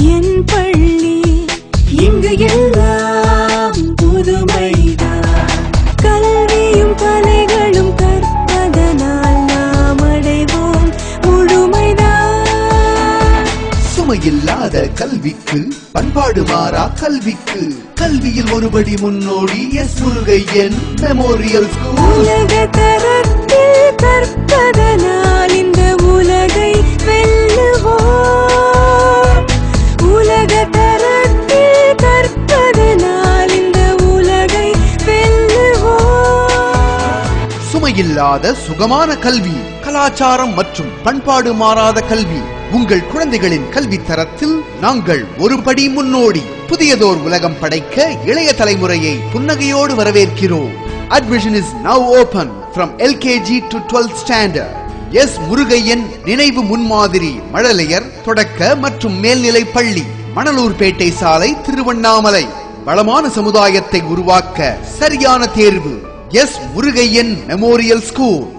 என் பள்ளி இங்கு எல்லாம் புதுமைதான் கல்வியும் கலைகளும் கற்பதனால் நாம் அடைவோம் முழுமைதான் சுமையில்லாத கல்விக்கு பண்பாடு மாறா கல்விக்கு கல்வியில் ஒருபடி முன்னோடி எஸ் முருகையன் மெமோரியல் ஸ்கூல் உலக தரத்தில் கற்பதனால் இந்த உலகை வெல்லுவோம் உலக தரத்தில் கற்பதனால் இந்த உலகை வெல்லுவோம் சுமையில்லாத சுகமான கல்வி கலாச்சாரம் மற்றும் பண்பாடு மாறாத கல்வி உங்கள் குழந்தைகளின் கல்வி தரத்தில் நாங்கள் ஒரு படி முன்னோடி புதியதோர் உலகம் படைக்க இளைய தலைமுறையை புன்னகையோடு வரவேற்கிறோம் admission is now open from LKG to twelfth standard S Murugaiyan நினைவு முன்மாதிரி மழலையர் தொடக்க மற்றும் மேல்நிலை பள்ளி மணலூர்பேட்டை சாலை திருவண்ணாமலை வளமான சமுதாயத்தை உருவாக்க சரியான தேர்வு எஸ் முருகையன் மெமோரியல் ஸ்கூல்